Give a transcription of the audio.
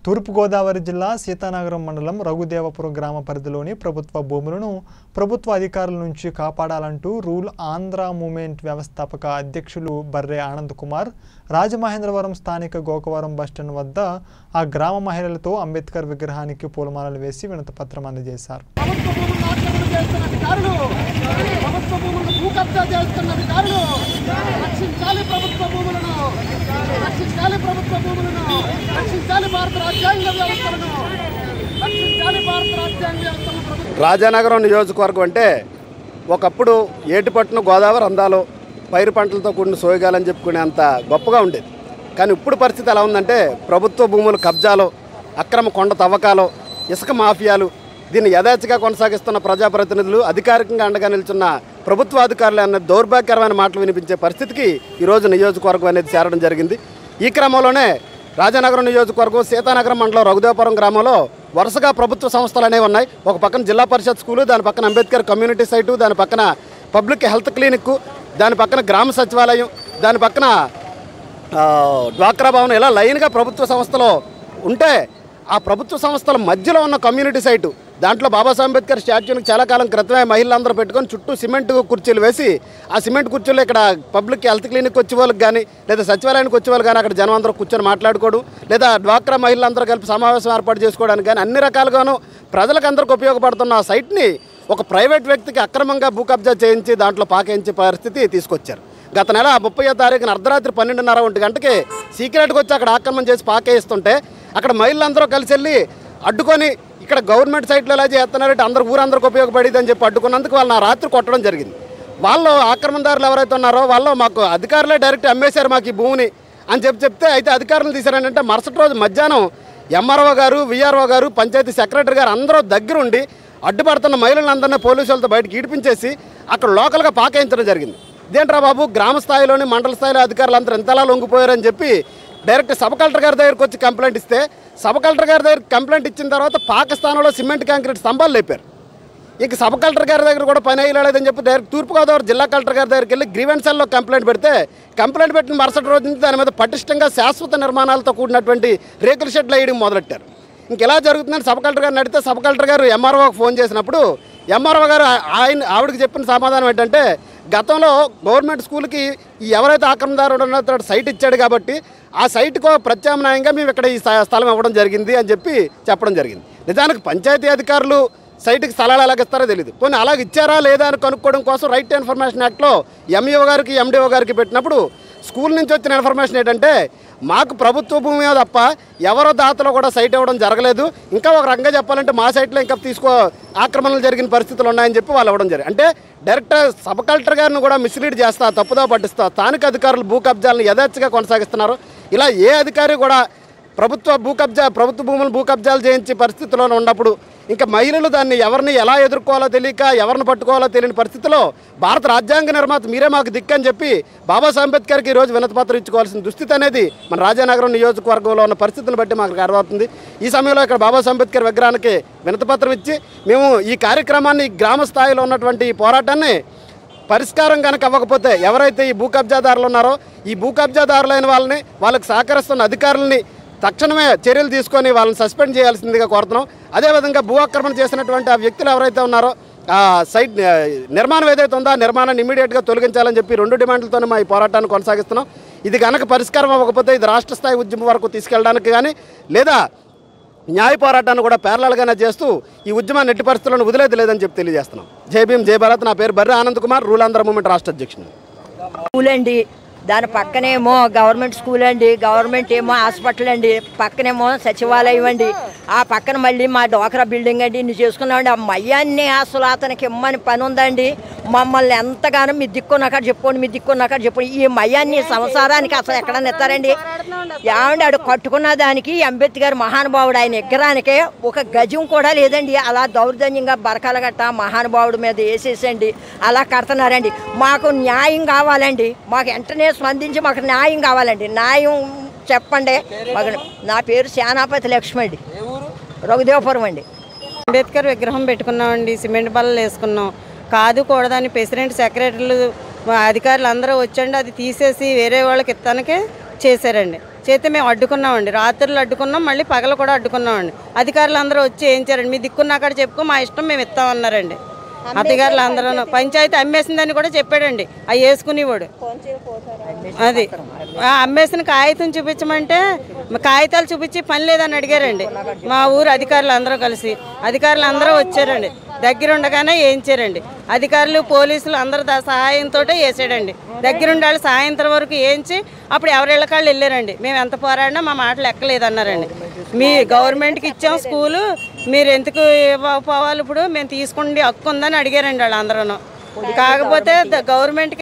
తూర్పుగోదావరి జిల్లా సీతానగరం మండలం రఘుదేవపురం గ్రామ పరిధిలోని ప్రభుత్వ భూములను ప్రభుత్వ అధికారుల నుంచి కాపాడాలంటూ రూల్ ఆంధ్ర మూమెంట్ వ్యవస్థాపక అధ్యక్షులు బర్రే ఆనంద్ కుమార్ రాజమహేంద్రవరం స్థానిక గోకవరం బస్టాండ్ వద్ద ఆ గ్రామ మహిళలతో అంబేద్కర్ విగ్రహానికి పూలమాలలు వేసి వినతిపత్రం అందజేశారు ప్రభుత్వ భూములను ఆక్రమణ చేస్తున్న అధికారులు ప్రభుత్వ భూములను భూ కబ్జా చేస్తున్న అధికారులు రక్షించాలి ప్రభుత్వ భూములను రక్షించాలి ప్రభుత్వ భూములను రక్షించాలి భారత రాజ్యాంగ వ్యవస్థలను రక్షించాలి భారత రాజ్యాంగ వ్యవస్థలను ప్రభుత్వం రాజానగరం నియోజకవర్గం అంటే ఒకప్పుడు ఏటిపట్టున గోదావరి అందాలు పైరు పంటలతో కూడిన సోయగాలని చెప్పుకునేంత గొప్పగా ఉండేది కానీ ఇప్పుడు పరిస్థితి ఎలా ఉందంటే ప్రభుత్వ భూముల కబ్జాలు అక్రమ కొండ తవ్వకాలు ఇసుక మాఫియాలు దీన్ని యథేచ్ఛగా కొనసాగిస్తున్న ప్రజాప్రతినిధులు అధికారికంగా అండగా నిల్చున్న ప్రభుత్వ అధికారులు అన్న దౌర్భాగ్యకరమైన మాటలు వినిపించే పరిస్థితికి ఈరోజు నియోజకవర్గం అనేది చేరడం జరిగింది ఈ క్రమంలోనే రాజానగరం నియోజకవర్గం సీతానగరం మండలం రఘుదేవపురం గ్రామంలో వరుసగా ప్రభుత్వ సంస్థలు అనేవి ఉన్నాయి ఒక పక్కన జిల్లా పరిషత్ స్కూలు దాని పక్కన అంబేద్కర్ కమ్యూనిటీ సైటు దాని పక్కన పబ్లిక్ హెల్త్ క్లినిక్ దాని పక్కన గ్రామ సచివాలయం దాని పక్కన ఆ, డ్వాక్రా భవన్ ఇలా లైన్గా ప్రభుత్వ సంస్థలు ఉంటే ఆ ప్రభుత్వ సంస్థల మధ్యలో ఉన్న కమ్యూనిటీ సైటు దాంట్లో బాబాసాహెబ్ అంబేద్కర్ స్టాచ్యూని చాలా కాలం క్రితమే మహిళలందరూ పెట్టుకొని చుట్టూ సిమెంట్ కుర్చీలు వేసి ఆ సిమెంట్ కుర్చీలు ఇక్కడ పబ్లిక్ హెల్త్ క్లినిక్ వచ్చే వాళ్ళకి కానీ లేదా సచివాలయానికి వచ్చే వాళ్ళు కానీ అక్కడ జనం అందరూ కూర్చొని మాట్లాడుకోవడం లేదా డ్వాక్రా మహిళలందరూ కలిపి సమావేశం ఏర్పాటు చేసుకోవడానికి కానీ అన్ని రకాలుగాను ప్రజలకు అందరికి ఉపయోగపడుతున్న ఆ సైట్ని ఒక ప్రైవేట్ వ్యక్తికి అక్రమంగా భూ కబ్జా చేయించి దాంట్లో పాకేయించే పరిస్థితి తీసుకొచ్చారు గత నెల ముప్పై తారీఖున అర్ధరాత్రి పన్నెండున్నర ఒంటి గంటకి సీక్రెట్గా వచ్చి అక్కడ ఆక్రమణ చేసి పాకేయిస్తుంటే అక్కడ మహిళలందరూ కలిసి వెళ్ళి అడ్డుకొని ఇక్కడ గవర్నమెంట్ సైట్లో ఎలా చేస్తున్నారంటే అందరు ఊరందరికి ఉపయోగపడేది అని చెప్పి అడ్డుకున్నందుకు వాళ్ళని ఆ రాత్రి కొట్టడం జరిగింది వాళ్ళు ఆక్రమణదారులు ఎవరైతే ఉన్నారో వాళ్ళు మాకు అధికారులే డైరెక్ట్ అమ్మేశారు మాకు ఈ భూమిని అని చెప్పి చెప్తే అయితే అధికారులు తీశారంటే మరుసటి రోజు మధ్యాహ్నం ఎంఆర్ఓ గారు విఆర్ఓ గారు పంచాయతీ సెక్రటరీ గారు అందరూ దగ్గరుండి అడ్డుపడుతున్న మహిళలందరినీ పోలీసులతో బయటకు ఈడిపించేసి అక్కడ లోకల్గా పాకేయించడం జరిగింది ఇదేంట్రా బాబు గ్రామ స్థాయిలోని మండల స్థాయిలో అధికారులు అందరూ ఎంతలా లొంగిపోయారని చెప్పి డైరెక్ట్ సబ్ కలెక్టర్ గారి దగ్గరికి వచ్చి కంప్లైంట్ ఇస్తే సబ్ కలెక్టర్ గారి దగ్గర కంప్లైంట్ ఇచ్చిన తర్వాత పాకిస్తాన్లో సిమెంట్ కాంక్రీట్ స్తంభాలు లేపారు ఇక సబ్ కలెక్టర్ గారి దగ్గర కూడా పని అయ్యలేదని చెప్పి డైరెక్ట్ తూర్పుగోదావరి జిల్లా కలెక్టర్ గారి దగ్గరికి వెళ్ళి గ్రీవెన్సల్లో కంప్లైంట్ పెడితే కంప్లైంట్ పెట్టిన మరుసటి రోజు నుంచి దాని మీద పటిష్టంగా శాశ్వత నిర్మాణాలతో కూడినటువంటి రేకుల షెడ్లు వేయడం మొదలెట్టారు ఇంక ఎలా జరుగుతుందని సబ్ కలెక్టర్ గారిని అడిగితే సబ్ కలెక్టర్ గారు ఎంఆర్ఓకి ఫోన్ చేసినప్పుడు ఎంఆర్ఓ గారు ఆ- ఆయన ఆవిడకి చెప్పిన సమాధానం ఏంటంటే గతంలో గవర్నమెంట్ స్కూల్కి ఈ ఎవరైతే ఆక్రమణదారుడు ఉన్నారో అతడు సైట్ ఇచ్చాడు కాబట్టి ఆ సైట్కు ప్రత్యామ్నాయంగా మేము ఇక్కడ ఈ స్థ- స్థలం ఇవ్వడం జరిగింది అని చెప్పి చెప్పడం జరిగింది నిజానికి పంచాయతీ అధికారులు సైట్కి స్థలాలు ఎలాగ ఇస్తారో తెలియదు పోనీ అలాగ ఇచ్చారా లేదా అని కనుక్కోవడం కోసం రైట్ టు ఇన్ఫర్మేషన్ యాక్ట్లో ఎంఈఓ గారికి ఎండిఓ గారికి పెట్టినప్పుడు స్కూల్ నుంచి వచ్చిన ఇన్ఫర్మేషన్ ఏంటంటే మాకు ప్రభుత్వ భూమి తప్ప ఎవరో దాతలో కూడా సైట్ ఇవ్వడం జరగలేదు ఇంకా ఒక రకంగా చెప్పాలంటే మా సైట్లో ఇంకా తీసుకో ఆక్రమణలు జరిగిన పరిస్థితులు ఉన్నాయని చెప్పి వాళ్ళు ఇవ్వడం జరిగింది అంటే డైరెక్ట్ సబ్ కలెక్టర్ గారిని కూడా మిస్లీడ్ చేస్తా తప్పుదో పట్టిస్తా స్థానిక అధికారులు భూ కబ్జాలను యథేచ్ఛగా కొనసాగిస్తున్నారు ఇలా ఏ అధికారి కూడా ప్రభుత్వ భూ కబ్జా ప్రభుత్వ భూములు భూ కబ్జాలు చేయించే పరిస్థితిలో ఉన్నప్పుడు ఇంకా మహిళలు దాన్ని ఎవరిని ఎలా ఎదుర్కోవాలో తెలియక ఎవరిని పట్టుకోవాలో తెలియని పరిస్థితిలో భారత రాజ్యాంగ నిర్మాత మీరే మాకు దిక్కని చెప్పి బాబాసాహెబ్ అంబేద్కర్కి ఈరోజు వినతిపత్రం ఇచ్చుకోవాల్సిన దుస్థితి అనేది మన రాజానగరం నియోజకవర్గంలో ఉన్న పరిస్థితిని బట్టి మాకు అర్థమవుతుంది ఈ సమయంలో ఇక్కడ బాబాసాహెబ్ అంబేద్కర్ విగ్రహానికి వినతిపత్రం ఇచ్చి మేము ఈ కార్యక్రమాన్ని ఈ గ్రామ స్థాయిలో ఉన్నటువంటి ఈ పోరాటాన్ని పరిష్కారం కనుక అవ్వకపోతే ఎవరైతే ఈ భూ కబ్జాదారులు ఉన్నారో ఈ భూ కబ్జాదారులైన వాళ్ళని వాళ్ళకి సహకరిస్తున్న అధికారులని తక్షణమే చర్యలు తీసుకొని వాళ్ళని సస్పెండ్ చేయాల్సిందిగా కోరుతున్నాం అదేవిధంగా భూ ఆక్రమణ చేసినటువంటి ఆ వ్యక్తులు ఎవరైతే ఉన్నారో ఆ సైట్ ఆ, నిర్మాణం ఏదైతే ఉందో ఆ నిర్మాణాన్ని ఇమీడియట్గా తొలగించాలని చెప్పి రెండు డిమాండ్లతోనే మా ఈ పోరాటాన్ని కొనసాగిస్తున్నాం ఇది కనుక పరిష్కారం అవ్వకపోతే ఇది రాష్ట్ర స్థాయి ఉద్యమం వరకు తీసుకెళ్ళడానికి కానీ లేదా న్యాయ పోరాటాన్ని కూడా పేర్లలుగానే చేస్తూ ఈ ఉద్యమాన్ని ఎట్టి పరిస్థితులను వదిలేదు లేదని చెప్పి తెలియజేస్తున్నాం జై భీమ్ జై భారత్ నా పేరు బర్రె ఆనంద్ కుమార్ రూల్ ఆంధ్ర మూమెంట్ రాష్ట్ర అధ్యక్షుడు స్కూల్ అండి దాని పక్కనేమో గవర్నమెంట్ స్కూల్ అండి గవర్నమెంట్ ఏమో హాస్పిటల్ అండి పక్కనేమో సచివాలయం అండి ఆ పక్కన మళ్ళీ మా డోకరా బిల్డింగ్ అండి ఇన్ని చేసుకున్నామండి ఆ మయ్యాన్ని అసలు అతనికి ఇమ్మని పని ఉందండి మమ్మల్ని ఎంతగానో మీ దిక్కున్నాక చెప్పుకోండి మీ దిక్కున్నాక చెప్పండి ఈ మయ్యాన్ని సంసారానికి అసలు ఎక్కడన్నా ఇస్తారండి ఏమండి ఆడు కట్టుకున్న దానికి అంబేద్కర్ మహానుభావుడు ఆయన విగ్రహానికి ఒక గజం కూడా లేదండి అలా దౌర్జన్యంగా బరకాల గట్ట మహానుభావుడి మీద వేసేసండి అలా కడుతున్నారండి మాకు న్యాయం కావాలండి మాకు వెంటనే స్పందించి మాకు న్యాయం కావాలండి న్యాయం చెప్పండి మాకు నా పేరు శానాపతి లక్ష్మి అండి రఘుదేవపురం అండి అంబేద్కర్ విగ్రహం పెట్టుకున్నామండి సిమెంట్ బల్లలు వేసుకున్నాం కాదు కూడదని ప్రెసిడెంట్ సెక్రటరీలు మా అధికారులు అందరూ వచ్చండి అది తీసేసి వేరే వాళ్ళకి ఇస్తానికే చేశారండి చేస్తే మేము అడ్డుకున్నామండి రాత్రులు అడ్డుకున్నాం మళ్ళీ పగలు కూడా అడ్డుకున్నామండి అధికారులు అందరూ వచ్చి ఏం చేయారండి మీ దిక్కున్న అక్కడ చెప్పుకో మా ఇష్టం మేము ఇస్తామన్నారండి అధికారులు అందరూ పంచాయతీ అమ్మేసిందని కూడా చెప్పాడండి అవి వేసుకునేవాడు అది ఆ, అమ్మేసిన కాగితం చూపించమంటే మా కాగితాలు చూపించి పని లేదని అడిగారండి మా ఊరు అధికారులు అందరూ కలిసి అధికారులు అందరూ వచ్చారండి దగ్గరుండగానే వేయించారండి అధికారులు పోలీసులు అందరూ దా సహాయంతో వేసాడండి దగ్గరుండి వాళ్ళు సాయంత్రం వరకు వేయించి అప్పుడు ఎవరిళ్ళ కాళ్ళు వెళ్ళారండి మేము ఎంత పోరాడినా మా మాటలు ఎక్కలేదన్నారండి మీ గవర్నమెంట్కి ఇచ్చాం స్కూలు మీరు ఎందుకు ఇవ్వకపోవాలి ఇప్పుడు మేము తీసుకుండి హక్కు ఉందని అడిగారండి వాళ్ళు అందరూ కాకపోతే గవర్నమెంట్కి